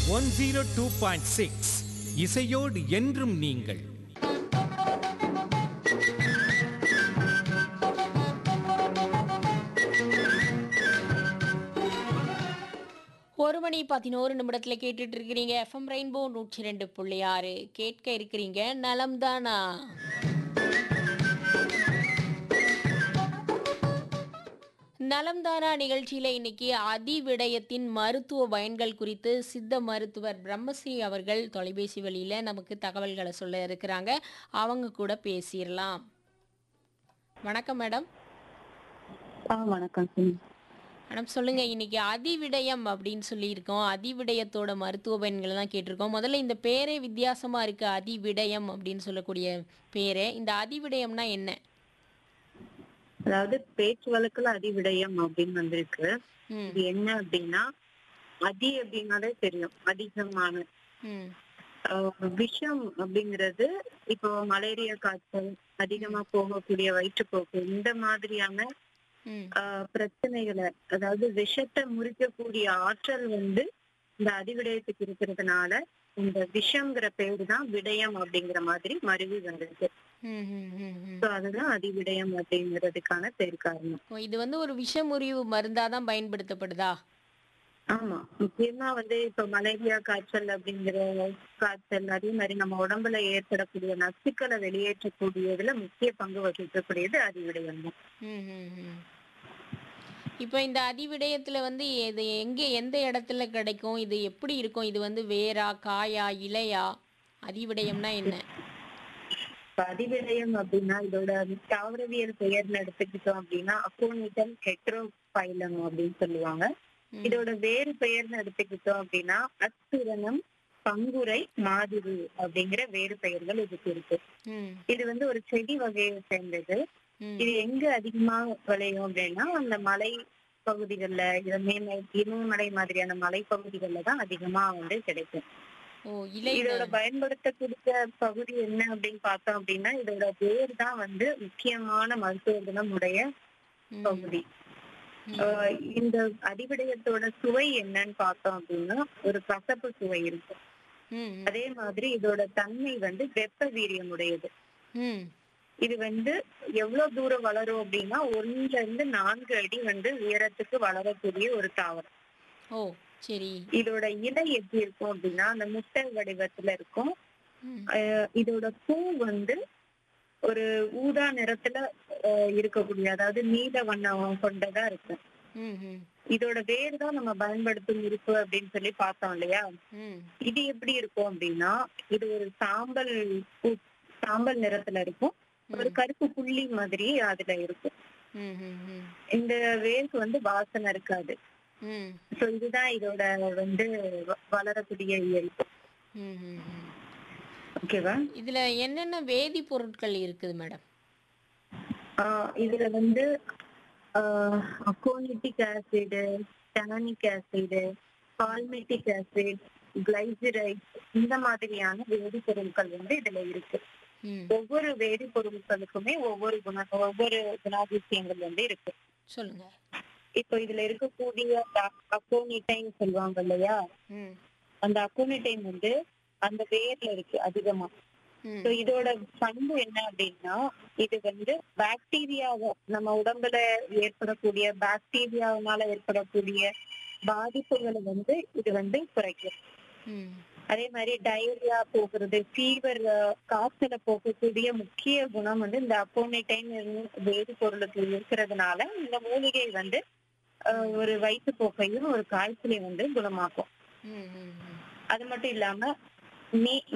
One zero two point six இசையோடு என்றும் நீங்கள் ஒரு மணி பதினோரு நிமிடத்தில் கேட்டுட்டு இருக்கிறீங்க எஃப்எம் ரெயின்போ நூற்றி ரெண்டு புள்ளி ஆறு கேட்க இருக்கிறீங்க நலம்தானா நலம்தானா நிகழ்ச்சியில் இன்னைக்கு அதிவிடயத்தின் மருத்துவ பயன்கள் குறித்து சித்த மருத்துவர் பிரம்மஸ்ரீ அவர்கள் தொலைபேசி வழியில் நமக்கு தகவல்களை சொல்ல இருக்கிறாங்க அவங்க கூட பேசிடலாம் வணக்கம் மேடம் ஆ வணக்கம் சொல்லுங்க மேடம் சொல்லுங்க இன்னைக்கு அதிவிடயம் அப்படின்னு சொல்லியிருக்கோம் அதிவிடயத்தோட மருத்துவ பயன்களை தான் கேட்டிருக்கோம் முதல்ல இந்த பேரே வித்தியாசமா இருக்கு அதிவிடயம் அப்படின்னு சொல்லக்கூடிய பேரே இந்த அதிவிடயம்னா என்ன அதாவது பேச்சு வழக்குல அதிவிடயம் அப்படின்னு வந்திருக்கு ம் இது என்ன அப்படின்னா அதி அப்படின்னாலே தெரியும் அதிகமான ம் ஆஹ் விஷம் அப்படிங்கிறது இப்போ மலேரியா காய்ச்சல் அதிகமா போகக்கூடிய வயிற்றுப்போக்கு இந்த மாதிரியான ம் ஆஹ் பிரச்சனைகளை அதாவது விஷத்தை முறிக்கக்கூடிய ஆற்றல் வந்து இந்த அதிவிடயத்துக்கு இருக்கிறதுனால இந்த விஷம்ங்கிற பேரு தான் விடயம் அப்படிங்கிற மாதிரி மருவி வந்திருக்கு ம், ம், ம், ம். சோ அதுதான் அதிவிடயம் அப்படிங்கிறதுக்கான பேர் காரணம் ஓ, இது வந்து ஒரு விஷமுறிவு மருந்தா தான் பயன்படுத்தப்படுதா ஆமா முக்கியமா வந்து இப்ப மலேரியா காய்ச்சல் அப்படிங்கிற காய்ச்சல் அதே மாதிரி நம்ம உடம்புல ஏற்படக்கூடிய நச்சுக்களை வெளியேற்றக்கூடியதுல முக்கிய பங்கு வகிக்கக்கூடியது அதிவிடயம் தான் ம், ம், ம். இப்போ இந்த அதிவிடயத்துல வந்து இது எங்க எந்த இடத்துல கிடைக்கும் இது எப்படி இருக்கும் இது வந்து வேரா காயா இலையா அதிவிடயம்னா என்ன இப்ப அதிவிடயம் அப்படின்னா இதோட தாவரவியல் பெயர்னு எடுத்துக்கிட்டோம் அப்படின்னா அக்கோனிட்டம் ஹெட்ரோபைலம் அப்படின்னு சொல்லுவாங்க ம். இதோட வேறு பெயர்னு எடுத்துக்கிட்டோம் அப்படின்னா அஸ்துரணம் பங்குரை மாதிரி அப்படிங்கிற வேறு பெயர்கள் இதுக்கு இருக்கு ம், இது வந்து ஒரு செடி வகையை சேர்ந்தது ம். இது எங்க அதிகமா விளையும் அப்படின்னா அந்த மலை பகுதிகள்ல இமயமலை இமயமலை மாதிரியான மலை பகுதிகள்ல தான் அதிகமா வந்து கிடைக்கும் ஓ இலை இதோட பயன்படுத்தக்கூடிய பகுதி என்ன அப்படின்னு பார்த்தோம் அப்படின்னா இதோட வேர் தான் வந்து முக்கியமான மருத்துவ குணம் உடைய ம், பகுதி ம். ஆஹ் இந்த அடிவிடயத்தோட சுவை என்னன்னு பார்த்தோம் அப்படின்னா ஒரு கசப்பு சுவை இருக்கும் ம், ம், அதே மாதிரி இதோட தன்மை வந்து வெப்ப வீரியம் உடையது ம். இது வந்து எவ்வளவு தூரம் வளரும் அப்படின்னா ஒண்ணுல இருந்து நான்கு அடி வந்து உயரத்துக்கு வளரக்கூடிய ஒரு தாவரம் ஓ சரி இதோட இலை எப்படி இருக்கும் அப்படின்னா அந்த முட்டை வடிவத்துல இருக்கும் ம், அஹ் இதோட பூ வந்து ஒரு ஊதா நிறத்துல அஹ் இருக்கக்கூடிய அதாவது நீல வண்ணம் கொண்டதா இருக்கும் ம், ம், இதோட வேர் தான் நம்ம பயன்படுத்தும் உறுப்பு அப்படின்னு சொல்லி பார்த்தோம் இல்லையா ம். இது எப்படி இருக்கும் அப்படின்னா இது ஒரு சாம்பல் பூ- சாம்பல் நிறத்துல இருக்கும் ஒரு கருப்பு புள்ளி மாதிரி அதுல இருக்கும் ம், ம், ம், இந்த வேருக்கு வந்து வாசனை இருக்காது ம், சோ இதுதான் இதோட வந்து வ- வளரக்கூடிய இயல்பு ம், ம், ம். ஓகேவா இதுல என்னென்ன வேதிப்பொருட்கள் இருக்குது மேடம் ஆஹ் இதுல வந்து aconitic acid tannic acid palmitic acid glyceride இந்த மாதிரியான வேதிப்பொருட்கள் வந்து இதுல இருக்கு ம் ஒவ்வொரு வேதிப்பொருட்களுக்குமே ஒவ்வொரு குண ஒவ்வொரு குணாதிசயங்கள் வந்து இருக்கு சொல்லுங்க இப்போ இதுல இருக்கக்கூடிய அக்கோனிட்டைன் சொல்லுவாங்க இல்லையா ம் அந்த அக்கோனிட்டைன் வந்து அந்த வேர்ல இருக்கு அதிகமா ம் So இதோட பண்பு என்ன அப்படின்னா இது வந்து பாக்டீரியாவை நம்ம உடம்புல ஏற்படக்கூடிய பாக்டீரியாவினால ஏற்படக்கூடிய பாதிப்புகளை வந்து இது வந்து குறைக்கும் ம் அதே மாதிரி டயரியா போகிறது ஃபீவர் காய்ச்சல போக்கக்கூடிய முக்கிய குணம் வந்து இந்த அப்போனிட்டைன் வேதிப்பொருளுக்கு இருக்கிறதுனால இந்த மூலிகை வந்து அஹ், ஒரு வயிற்றுப்போக்கையும் ஒரு காய்ச்சலையும் வந்து குணமாக்கும் ம் ம் ம் அது மட்டும் இல்லாம நீ